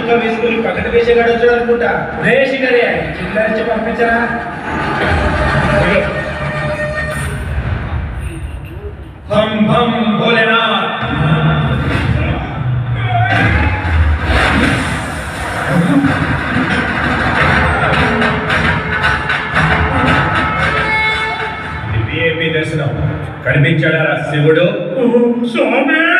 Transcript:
చుక్క వేసుకుని పక్కన వేసేగాడు వచ్చాడు అనుకుంటా రే శిఖరే చిల్లరించి పంపించరా హం హం భోలేనాథ్ ఇది విఐపి దర్శనం కనిపించాడా రా శివుడు స్వామి